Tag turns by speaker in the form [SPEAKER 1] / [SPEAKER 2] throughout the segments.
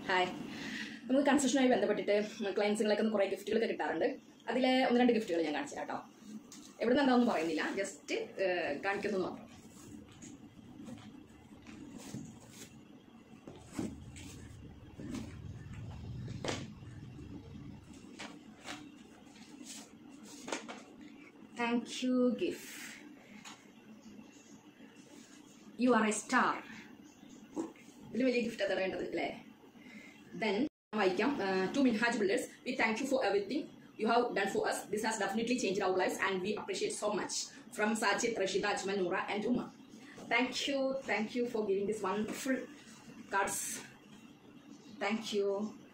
[SPEAKER 1] Hi നമുക്ക് കൺസ്ട്രക്ഷനുമായി ബന്ധപ്പെട്ടിട്ട് ക്ലയൻസുകളൊക്കെ ഒന്ന് കുറേ ഗിഫ്റ്റുകളൊക്കെ കിട്ടാറുണ്ട് അതിലെ ഒന്ന് രണ്ട് ഗിഫ്റ്റുകൾ ഞാൻ കാണിച്ചു കേട്ടോ എവിടെ നിന്ന് എന്താണെന്ന് പറയുന്നില്ല ജസ്റ്റ് കാണിക്കുന്നു മാത്രം thank you gift you are a star ഇതിൽ വലിയ ഗിഫ്റ്റ് അതാണ് വേണ്ടത് അല്ലേ ദെൻ വായിക്കാം to Minhaj builders we thank you for everything you have done for us this has definitely change our lifes and we appreciate so much from Sajid Rasheeda Ajmal Noora and Uma thank you thank you for giving this wonderful cards thank you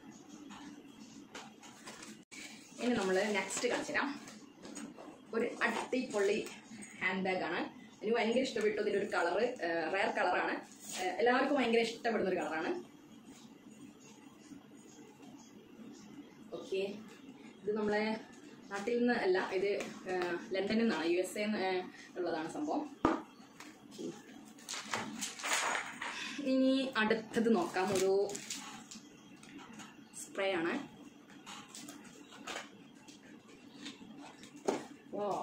[SPEAKER 1] ഇനി നമ്മൾ next കാണിച്ചു തരാം ഒരു അടിപൊളി hand bag ആണ് എനിക്ക് ഭയങ്കര ഇഷ്ടപ്പെട്ടു ഇതിൻ്റെ ഒരു കളറ് റയർ കളറാണ് എല്ലാവർക്കും ഭയങ്കര ഇഷ്ടപ്പെടുന്ന ഒരു കളറാണ് ഓക്കെ ഇത് നമ്മളെ നാട്ടിൽ നിന്ന് അല്ല ഇത് ആ, ലണ്ടനിൽ നിന്നാണ് യു എസ് എ ഉള്ളതാണ് സംഭവം Okay. ഇനി അടുത്തത് നോക്കാം ഒരു സ്പ്രേ ആണ് Wow.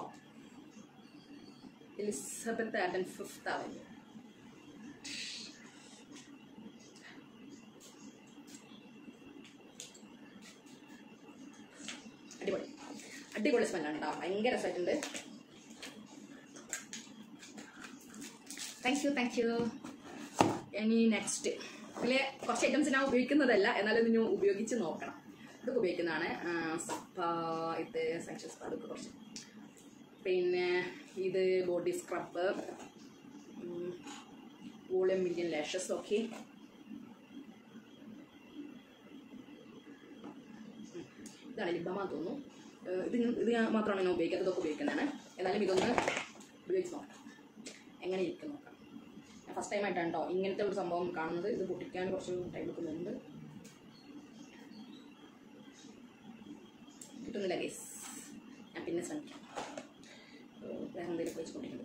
[SPEAKER 1] Elizabeth Arden Fifth Avenue. അടിപൊളി അടിപൊളി സ്മെല്ലാണ് കേട്ടോ ഭയങ്കര രസമായിട്ടുണ്ട് താങ്ക് യു താങ്ക് യു ഇനി നെക്സ്റ്റ് ഇതിൽ കുറച്ച് ഐറ്റംസ് ഞാൻ ഉപയോഗിക്കുന്നതല്ല എന്നാലും ഇത് ഞാൻ ഉപയോഗിച്ച് നോക്കണം ഇതൊക്കെ ഉപയോഗിക്കുന്നതാണ് ആ, സ്പാ ഇത് സെക്ഷൻ സ്പാ ഇതൊക്കെ കുറച്ച് പിന്നെ ഇത് body scrub volume million lashes okay ഇതാണ് ലിബാമ തോന്നുന്നു ഏഹ് ഇത് ഞാൻ- ഇത് ഞാൻ മാത്രമാണ് ഞാൻ ഉപയോഗിക്കാത്തത് ഇതൊക്കെ ഉപയോഗിക്കുന്നതാണ് എന്നാലും ഇതൊന്ന് ഉപയോഗിച്ച് നോക്കാം എങ്ങനെ ഇരിക്കും നോക്കാം ഞാൻ ഫസ്റ്റ് ടൈം ആയിട്ടാണ് കേട്ടോ ഇങ്ങനത്തെ ഒരു സംഭവം കാണുന്നത് ഇത് പൊട്ടിക്കാൻ കുറച്ച് ടൈം എടുക്കുന്നുണ്ട് കിട്ടുന്നില്ല കേസ് ഞാൻ പിന്നെ ശ്രമിക്കാം ഏഹ് വേറെ എന്തെങ്കിലും വെച്ചുകൊണ്ടിരിക്കുന്നത്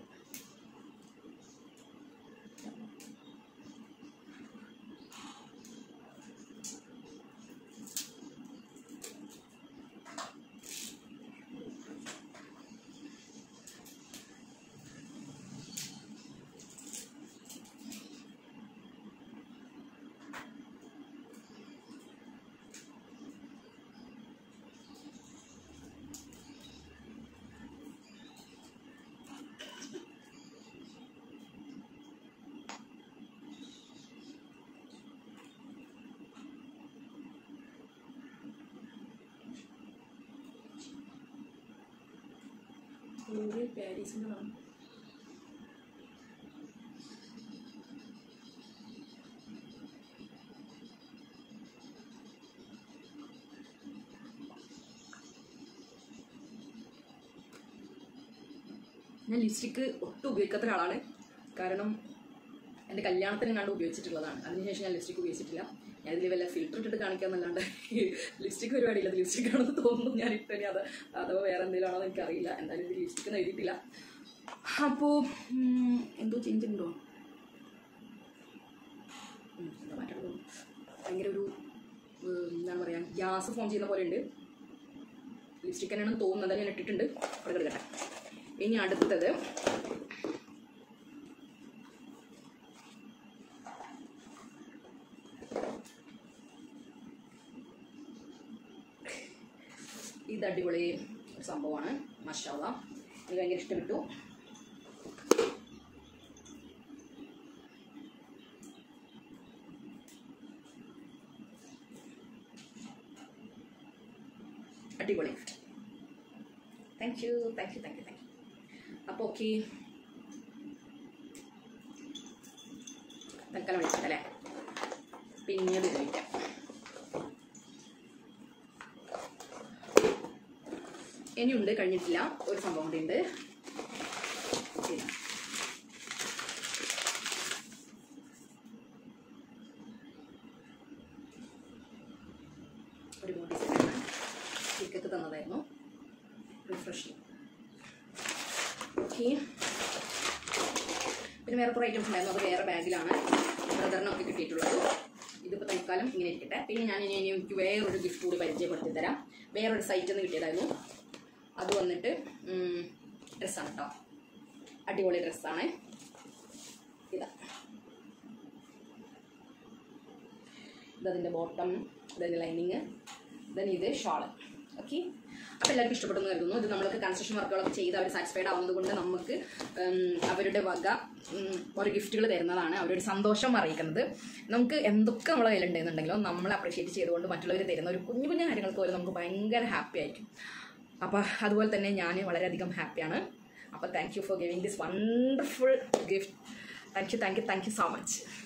[SPEAKER 1] ഒരു പാരീസിൻ്റെ ആണ് ഞാൻ ലിപ്സ്റ്റിക്ക് ഒട്ടും ഉപയോഗിക്കാത്ത ഒരാളാണ് കാരണം എൻ്റെ കല്യാണത്തിന് കണ്ട് ഉപയോഗിച്ചിട്ടുള്ളതാണ് അതിനുശേഷം ഞാൻ ലിപ്സ്റ്റിക്ക് ഉപയോഗിച്ചിട്ടില്ല ഞാൻ ഇതിൽ വല്ല ഫിൽറ്റർ ഇട്ടിട്ട് കാണിക്കാന്നല്ലാണ്ട് ലിപ്സ്റ്റിക് പരിപാടിയില്ല അത് ലിപ്സ്റ്റിക് ആണെന്ന് തോന്നുന്നു ഞാൻ ഇട്ടേ അത് അഥവാ വേറെ എന്തെങ്കിലും ആണോ എന്ന് എനിക്കറിയില്ല എന്തായാലും ഇത് ലിപ്സ്റ്റിക് എന്ന് എഴുതിയിട്ടില്ല അപ്പോൾ എന്തോ ചേഞ്ച് ഉണ്ടോ ഉം, എന്താ മാറ്റം തോന്നുന്നു ഭയങ്കര ഒരു ഉം, എന്താണ് പറയുക ഗ്യാസ് ഫോം ചെയ്യുന്ന പോലെ ഉണ്ട് ലിപ്സ്റ്റിക് തന്നെയാണെന്ന് തോന്നുന്നത് അത് ഞാൻ ഇട്ടിട്ടുണ്ട് അവിടെ കിടക്കട്ടെ ഇനി അടുത്തത് ഇത് അടിപൊളി ഒരു സംഭവമാണ് മഷാല എനിക്ക് ഭയങ്കര ഇഷ്ടപ്പെട്ടു അടിപൊളി gift thank you thank you thank you thank you അപ്പോൾ ഓക്കെ തൽക്കാലം വിളിച്ചിട്ട് അല്ലേ പിന്നീട് ഉപയോഗിക്കാം ഇനിയുണ്ട് കഴിഞ്ഞിട്ടില്ല ഒരു സംഭവം കൂടി ഉണ്ട് ഇതാ. ഒരു ബോഡി സെറ്റാണ് ടിക്കറ്റ് തന്നതായിരുന്നു റിഫ്രഷ് ഓക്കെ പിന്നെ വേറെ കുറേ ഐറ്റംസ് ഉണ്ടായിരുന്നു അത് വേറെ ബാഗിലാണ് ബ്രദറിനൊക്കെ കിട്ടിയിട്ടുള്ളത് ഇതിപ്പോൾ തൽക്കാലം ഇങ്ങനെ ഇരിക്കട്ടെ പിന്നെ ഞാൻ ഇനി ഇനി എനിക്ക് വേറൊരു ഗിഫ്റ്റ് കൂടി പരിചയപ്പെടുത്തി തരാം വേറൊരു സൈറ്റിൽ നിന്ന് കിട്ടിയതായിരുന്നു അത് വന്നിട്ട് ഡ്രസ്സാണ് കേട്ടോ അടിപൊളി ഡ്രസ്സാണ് ഇതാ ഇതതിൻ്റെ ബോട്ടം ഇതതിൻ്റെ ലൈനിങ് ദെൻ ഇത് ഷോള് ഓക്കെ അപ്പോൾ എല്ലാവർക്കും ഇഷ്ടപ്പെടുന്നു കരുതുന്നു ഇത് നമ്മൾക്ക് കൺസ്ട്രക്ഷൻ വർക്കുകളൊക്കെ ചെയ്ത് അവർ സാറ്റിസ്ഫൈഡ് ആവുന്നത് കൊണ്ട് നമുക്ക് ഉം, അവരുടെ വക ഉം, ഓരോ ഗിഫ്റ്റുകൾ തരുന്നതാണ് അവരുടെ സന്തോഷം അറിയിക്കുന്നത് നമുക്ക് എന്തൊക്കെ നമ്മളെ കയ്യിലുണ്ടെന്നുണ്ടെങ്കിലും നമ്മൾ അപ്രീഷിയേറ്റ് ചെയ്തുകൊണ്ട് മറ്റുള്ളവർ തരുന്ന ഒരു കുഞ്ഞു കുഞ്ഞു കാര്യങ്ങൾക്ക് പോലും നമുക്ക് ഭയങ്കര ഹാപ്പി ആയിരിക്കും അപ്പോൾ അതുപോലെ തന്നെ ഞാൻ വളരെയധികം ഹാപ്പിയാണ് അപ്പോൾ thank you for giving this wonderful gift thank you thank you thank you so much